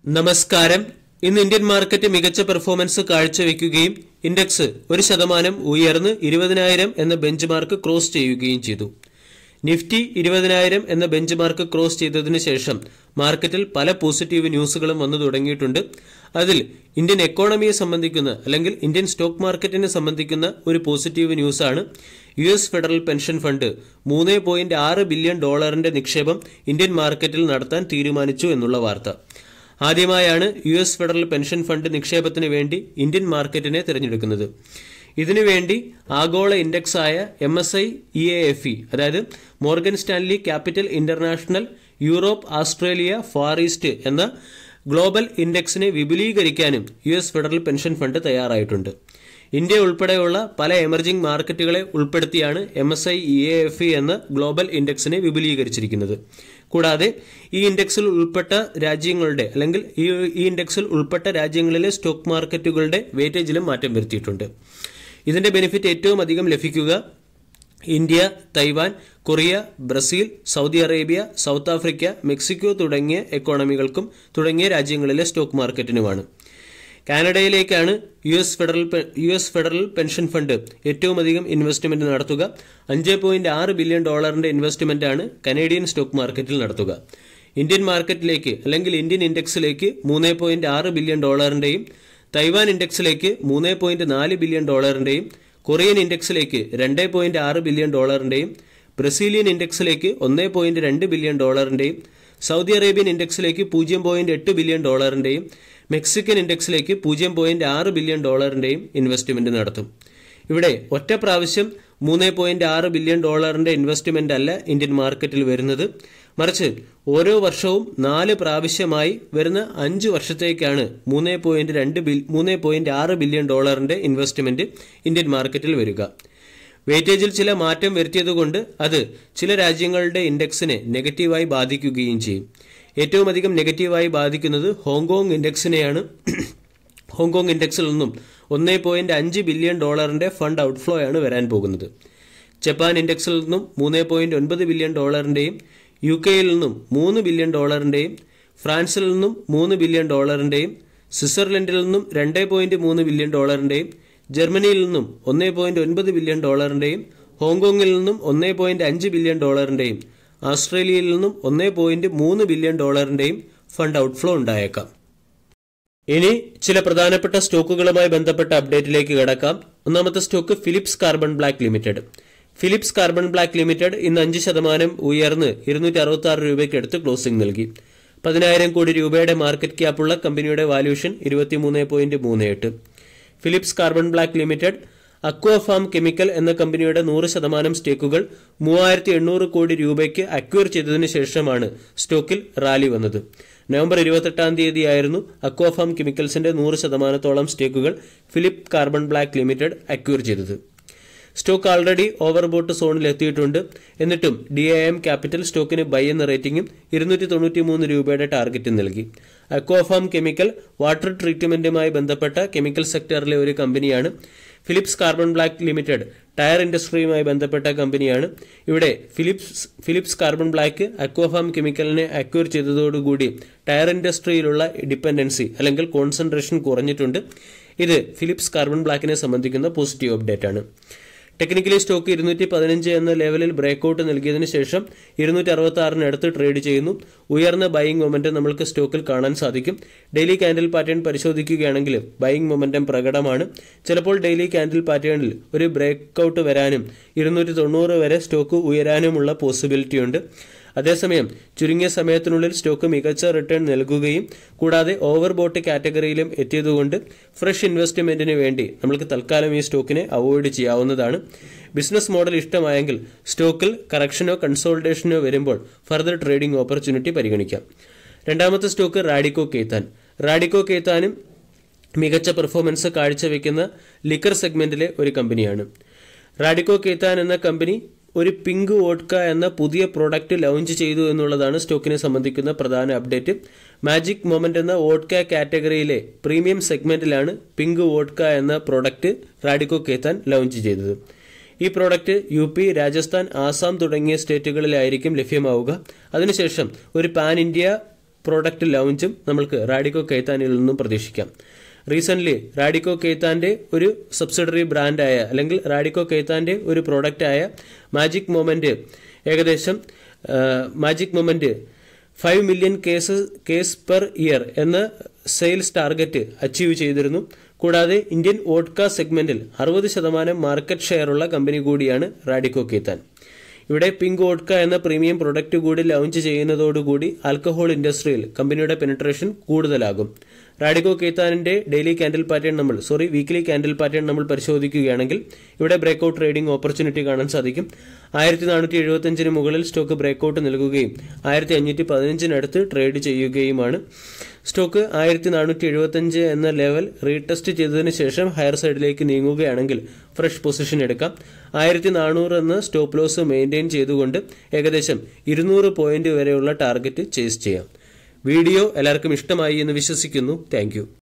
നമസ്കാരം ഇന്ന് Indian market മികച്ച പെർഫോമൻസ് കാഴ്ചവെക്കുകയും ഇൻഡെക്സ് ഒരു ശതമാനം ഉയർന്ന് ഇരുപതിനായിരം എന്ന ബെഞ്ച് മാർക്ക് ക്രോസ് ചെയ്യുകയും ചെയ്തു നിഫ്റ്റി ഇരുപതിനായിരം എന്ന ബെഞ്ച് മാർക്ക് ക്രോസ് ചെയ്തതിനു ശേഷം മാർക്കറ്റിൽ പല പോസിറ്റീവ് ന്യൂസുകളും വന്നു തുടങ്ങിയിട്ടുണ്ട് അതിൽ ഇന്ത്യൻ എക്കോണമിയെ സംബന്ധിക്കുന്ന അല്ലെങ്കിൽ ഇന്ത്യൻ സ്റ്റോക്ക് മാർക്കറ്റിനെ സംബന്ധിക്കുന്ന ഒരു പോസിറ്റീവ് ന്യൂസാണ് U S federal pension fund മൂന്ന് പോയിന്റ് ആറ് ബില്യൺ ഡോളറിന്റെ നിക്ഷേപം ഇന്ത്യൻ മാർക്കറ്റിൽ നടത്താൻ തീരുമാനിച്ചു എന്നുള്ള വാർത്ത ആദ്യമായാണ് U S federal pension fund നിക്ഷേപത്തിന് വേണ്ടി ഇന്ത്യൻ മാർക്കറ്റിനെ തിരഞ്ഞെടുക്കുന്നത് ഇതിനുവേണ്ടി ആഗോള ഇൻഡെക്സ് ആയ M S I E A F E അതായത് Morgan Stanley Capital International Europe Australia Far East എന്ന ഗ്ലോബൽ ഇൻഡെക്സിനെ വിപുലീകരിക്കാനും യു എസ് ഫെഡറൽ പെൻഷൻ ഫണ്ട് തയ്യാറായിട്ടുണ്ട് ഇന്ത്യ ഉൾപ്പെടെയുള്ള പല എമർജിംഗ് മാർക്കറ്റുകളെ ഉൾപ്പെടുത്തിയാണ് M S I E A F E എന്ന ഗ്ലോബൽ ഇൻഡെക്സിനെ വിപുലീകരിച്ചിരിക്കുന്നത് കൂടാതെ ഈ ഇൻഡെക്സിൽ ഉൾപ്പെട്ട രാജ്യങ്ങളുടെ അല്ലെങ്കിൽ ഈ ഈ ഇൻഡെക്സിൽ ഉൾപ്പെട്ട രാജ്യങ്ങളിലെ സ്റ്റോക്ക് മാർക്കറ്റുകളുടെ വെയിറ്റേജിലും മാറ്റം വരുത്തിയിട്ടുണ്ട് ഇതിന്റെ ബെനിഫിറ്റ് ഏറ്റവും അധികം ലഭിക്കുക India Taiwan Korea Brazil Saudi Arabia South Africa Mexico തുടങ്ങിയ എക്കോണമികൾക്കും തുടങ്ങിയ രാജ്യങ്ങളിലെ സ്റ്റോക്ക് മാർക്കറ്റിനുമാണ് കാനഡയിലേക്കാണ് യു എസ് ഫെഡറൽ പെ- U S federal pension fund ഏറ്റവും അധികം ഇൻവെസ്റ്റ്മെന്റ് നടത്തുക അഞ്ച് പോയിന്റ് ആറ് ബില്യൺ ഡോളറിന്റെ ഇൻവെസ്റ്റ്മെന്റ് ആണ് കനേഡിയൻ സ്റ്റോക്ക് മാർക്കറ്റിൽ നടത്തുക ഇന്ത്യൻ മാർക്കറ്റിലേക്ക് അല്ലെങ്കിൽ ഇന്ത്യൻ ഇൻഡെക്സിലേക്ക് മൂന്ന് പോയിന്റ് ആറ് ബില്യൺ ഡോളറിന്റെയും തൈവാൻ ഇൻഡെക്സിലേക്ക് മൂന്ന് പോയിന്റ് നാല് ബില്യൺ ഡോളറിന്റെയും കൊറിയൻ ഇൻഡെക്സിലേക്ക് രണ്ട് പോയിന്റ് ആറ് ബില്യൺ ഡോളറിന്റെയും ബ്രസീലിയൻ ഇൻഡെക്സിലേക്ക് ഒന്ന് പോയിന്റ് രണ്ട് ബില്യൺ ഡോളറിന്റെയും സൗദി അറേബ്യൻ ഇൻഡെക്സിലേക്ക് പൂജ്യം പോയിന്റ് എട്ട് ബില്യൺ ഡോളറിന്റെയും മെക്സിക്കൻ ഇൻഡെക്സിലേക്ക് പൂജ്യം പോയിന്റ് ആറ് ബില്യൺ ഡോളറിന്റെയും ഇൻവെസ്റ്റ്മെന്റ് നടത്തും ഇവിടെ ഒറ്റ പ്രാവശ്യം മൂന്ന് പോയിന്റ് ആറ് ബില്യൺ ഡോളറിന്റെ ഇൻവെസ്റ്റ്മെന്റ് അല്ല ഇന്ത്യൻ മാർക്കറ്റിൽ വരുന്നത് മറിച്ച് ഓരോ വർഷവും നാല് പ്രാവശ്യമായി വരുന്ന അഞ്ച് വർഷത്തേക്കാണ് മൂന്ന് പോയിന്റ് രണ്ട് ബിൽ മൂന്ന് പോയിന്റ് ആറ് ബില്യൺ ഡോളറിന്റെ ഇൻവെസ്റ്റ്മെന്റ് ഇന്ത്യൻ മാർക്കറ്റിൽ വരിക വെയിറ്റേജിൽ ചില മാറ്റം വരുത്തിയതുകൊണ്ട് അത് ചില രാജ്യങ്ങളുടെ ഇൻഡെക്സിനെ നെഗറ്റീവായി ബാധിക്കുകയും ചെയ്യും ഏറ്റവും അധികം നെഗറ്റീവായി ബാധിക്കുന്നത് ഹോങ്കോങ് ഇൻഡെക്സിനെയാണ് ഹോങ്കോങ് ഇൻഡെക്സിൽ നിന്നും ഒന്ന് പോയിന്റ് അഞ്ച് ബില്യൺ ഡോളറിന്റെ ഫണ്ട് ഔട്ട്ഫ്ലോ ആണ് വരാൻ പോകുന്നത് ജപ്പാൻ ഇൻഡെക്സിൽ നിന്നും മൂന്ന് പോയിന്റ് ഒൻപത് ബില്യൺ ഡോളറിന്റെയും യു കെയിൽ നിന്നും മൂന്ന് ബില്യൺ ഡോളറിന്റെയും ഫ്രാൻസിൽ നിന്നും മൂന്ന് ബില്യൺ ഡോളറിന്റെയും സ്വിറ്റ്സർലൻഡിൽ നിന്നും രണ്ട് പോയിന്റ് മൂന്ന് ബില്യൺ ഡോളറിന്റെയും ജർമ്മനിയിൽ നിന്നും ഒന്ന് പോയിന്റ് ഒൻപത് ബില്യൺ ഡോളറിന്റെയും ഹോങ്കോങ്ങിൽ നിന്നും ഒന്ന് പോയിന്റ് അഞ്ച് ബില്യൺ ഡോളറിന്റെയും ഓസ്ട്രേലിയയിൽ നിന്നും ഒന്ന് പോയിന്റ് മൂന്ന് ബില്യൺ ഡോളറിന്റെയും ഫണ്ട് ഔട്ട്ഫ്ലോ ഉണ്ടായേക്കാം ഇനി ചില പ്രധാനപ്പെട്ട സ്റ്റോക്കുകളുമായി ബന്ധപ്പെട്ട അപ്ഡേറ്റിലേക്ക് കിടക്കാം ഒന്നാമത്തെ stock Philips carbon black limited Philips carbon black limited ഇന്ന് അഞ്ച് ശതമാനം ഉയർന്ന് ഇരുന്നൂറ്റി അറുപത്തി ആറ് രൂപയ്ക്ക് അടുത്ത് ക്ലോസിംഗ് നൽകി പതിനായിരം കോടി രൂപയുടെ മാർക്കറ്റ് ക്യാപ്പുള്ള കമ്പനിയുടെ വാല്യൂഷൻ ഇരുപത്തിമൂന്ന് പോയിന്റ് മൂന്ന് എട്ട് Philips carbon black limited Aquapharm chemical എന്ന കമ്പനിയുടെ നൂറ് ശതമാനം സ്റ്റേക്കുകൾ മൂവായിരത്തി എണ്ണൂറ് കോടി രൂപയ്ക്ക് അക്വയർ ചെയ്തതിനു ശേഷമാണ് സ്റ്റോക്കിൽ റാലി വന്നത് നവംബർ ഇരുപത്തെട്ടാം തീയതിയായിരുന്നു അക്വാഫാം കെമിക്കൽസിന്റെ നൂറ് ശതമാനത്തോളം സ്റ്റേക്കുകൾ Philip carbon black limited acquire ചെയ്തത് സ്റ്റോക്ക് ആൾറെഡി ഓവർബോട്ട് സോണിൽ എത്തിയിട്ടുണ്ട് എന്നിട്ടും ഡി ഐ എം ക്യാപിറ്റൽ സ്റ്റോക്കിന് ബൈ എന്ന റേറ്റിംഗും ഇരുന്നൂറ്റി തൊണ്ണൂറ്റി മൂന്ന് രൂപയുടെ ടാർഗറ്റും നൽകി അക്വാഫാം കെമിക്കൽ വാട്ടർ ട്രീറ്റ്മെന്റുമായി ബന്ധപ്പെട്ട കെമിക്കൽ സെക്ടറിലെ ഒരു കമ്പനിയാണ് Philips carbon black limited tyre ഇൻഡസ്ട്രിയുമായി ബന്ധപ്പെട്ട കമ്പനിയാണ് ഇവിടെ Philips Philips carbon black Aquapharm കെമിക്കലിനെ അക്വയർ ചെയ്തതോടുകൂടി ടയർ ഇൻഡസ്ട്രിയിലുള്ള ഡിപ്പെൻഡൻസി അല്ലെങ്കിൽ കോൺസെൻട്രേഷൻ കുറഞ്ഞിട്ടുണ്ട് ഇത് ഫിലിപ്സ് കാർബൺ ബ്ലാക്കിനെ സംബന്ധിക്കുന്ന പോസിറ്റീവ് അപ്ഡേറ്റ് ആണ് ടെക്നിക്കലി സ്റ്റോക്ക് ഇരുന്നൂറ്റി പതിനഞ്ച് എന്ന ലെവലിൽ ബ്രേക്കൗട്ട് നൽകിയതിനു ശേഷം ഇരുന്നൂറ്റി അറുപത്തി ആറിനടുത്ത് ട്രേഡ് ചെയ്യുന്നു ഉയർന്ന ബൈയിങ് മൊമെന്റം നമുക്ക് സ്റ്റോക്കിൽ കാണാൻ സാധിക്കും ഡെയിലി കാൻഡിൽ പാറ്റേൺ പരിശോധിക്കുകയാണെങ്കിൽ ബൈയിങ് മൊമെന്റം പ്രകടമാണ് ചിലപ്പോൾ ഡെയിലി കാൻഡിൽ പാറ്റേണിൽ ഒരു ബ്രേക്കൗട്ട് വരാനും ഇരുന്നൂറ്റി തൊണ്ണൂറ് വരെ സ്റ്റോക്ക് ഉയരാനുമുള്ള പോസിബിലിറ്റി ഉണ്ട് അതേസമയം ചുരുങ്ങിയ സമയത്തിനുള്ളിൽ സ്റ്റോക്ക് മികച്ച റിട്ടേൺ നൽകുകയും കൂടാതെ ഓവർബോട്ട് കാറ്റഗറിയിലും എത്തിയതുകൊണ്ട് ഫ്രഷ് ഇൻവെസ്റ്റ്മെന്റിന് വേണ്ടി നമുക്ക് തൽക്കാലം ഈ സ്റ്റോക്കിനെ അവോയ്ഡ് ചെയ്യാവുന്നതാണ് ബിസിനസ് മോഡൽ ഇഷ്ടമായെങ്കിൽ സ്റ്റോക്കിൽ കറക്ഷനോ കൺസോൾട്ടേഷനോ വരുമ്പോൾ ഫർദർ ട്രേഡിംഗ് ഓപ്പർച്യൂണിറ്റി പരിഗണിക്കാം രണ്ടാമത്തെ സ്റ്റോക്ക് റാഡിക്കോ കേത്താൻ റാഡിക്കോ കേത്താനും മികച്ച പെർഫോമൻസ് കാഴ്ചവെക്കുന്ന ലിക്കർ സെഗ്മെന്റിലെ ഒരു കമ്പനിയാണ് റാഡിക്കോ കേത്താൻ എന്ന കമ്പനി ഒരു പിങ്ക് വോഡ്ക എന്ന പുതിയ പ്രോഡക്റ്റ് ലോഞ്ച് ചെയ്തു എന്നുള്ളതാണ് സ്റ്റോക്കിനെ സംബന്ധിക്കുന്ന പ്രധാന അപ്ഡേറ്റ് മാജിക് മൊമെന്റ് എന്ന വോഡ്ക കാറ്റഗറിയിലെ പ്രീമിയം സെഗ്മെന്റിലാണ് പിങ്ക് വോഡ്ക എന്ന പ്രോഡക്റ്റ് റാഡിക്കോ കേത്താൻ ലോഞ്ച് ചെയ്തത് ഈ product U P Rajasthan Assam തുടങ്ങിയ സ്റ്റേറ്റുകളിലായിരിക്കും ലഭ്യമാവുക അതിനുശേഷം ഒരു പാൻ ഇന്ത്യ പ്രോഡക്റ്റ് ലോഞ്ചും നമ്മൾക്ക് റാഡിക്കോ കെയ്ത്താനിൽ നിന്നും പ്രതീക്ഷിക്കാം റീസെന്റ് റാഡിക്കോ കെയ്ത്താന്റെ ഒരു സബ്സിഡറി ബ്രാൻഡായ അല്ലെങ്കിൽ റാഡിക്കോ കെയ്ത്താന്റെ ഒരു പ്രോഡക്റ്റായ മാജിക് മൊമെന്റ് ഏകദേശം magic moment five million case case per year എന്ന സെയിൽസ് ടാർഗറ്റ് അച്ചീവ് ചെയ്തിരുന്നു കൂടാതെ ഇന്ത്യൻ വോഡ്ക സെഗ്മെന്റിൽ അറുപത് ശതമാനം മാർക്കറ്റ് ഷെയറുള്ള കമ്പനി കൂടിയാണ് റാഡിക്കോ കെയ്ത്താൻ ഇവിടെ പിങ്ക് വോഡ്ക എന്ന പ്രീമിയം പ്രൊഡക്റ്റ് കൂടി ലോഞ്ച് ചെയ്യുന്നതോടുകൂടി ആൽക്കഹോൾ ഇൻഡസ്ട്രിയിൽ കമ്പനിയുടെ പെനിട്രേഷൻ കൂടുതലാകും റാഡിക്കോ കെയ്ത്താനിന്റെ ഡെയിലി ക്യാൻഡിൽ പാറ്റേൺ നമ്മൾ സോറി വീക്ക്ലി ക്യാൻഡിൽ പാറ്റേൺ നമ്മൾ പരിശോധിക്കുകയാണെങ്കിൽ ഇവിടെ ബ്രേക്ക്ഔട്ട് ട്രേഡിംഗ് ഓപ്പർച്യൂണിറ്റി കാണാൻ സാധിക്കും ആയിരത്തി നാനൂറ്റി എഴുപത്തഞ്ചിന് മുകളിൽ സ്റ്റോക്ക് ബ്രേക്ക്ഔട്ട് നൽകുകയും ആയിരത്തി അഞ്ഞൂറ്റി പതിനഞ്ചിനടുത്ത് ട്രേഡ് ചെയ്യുകയുമാണ് സ്റ്റോക്ക് ആയിരത്തി നാനൂറ്റി എഴുപത്തഞ്ച് എന്ന ലെവൽ റീടെസ്റ്റ് ചെയ്തതിനു ശേഷം ഹയർ സൈഡിലേക്ക് നീങ്ങുകയാണെങ്കിൽ ഫ്രഷ് പൊസിഷൻ എടുക്കാം ആയിരത്തി നാനൂറ് എന്ന സ്റ്റോപ്പ് ലോസ് മെയിൻറ്റെയിൻ ചെയ്തുകൊണ്ട് ഏകദേശം ഇരുന്നൂറ് പോയിന്റ് വരെയുള്ള ടാർഗറ്റ് ചേസ് ചെയ്യാം വീഡിയോ എല്ലാവർക്കും ഇഷ്ടമായി എന്ന് വിശ്വസിക്കുന്നു താങ്ക്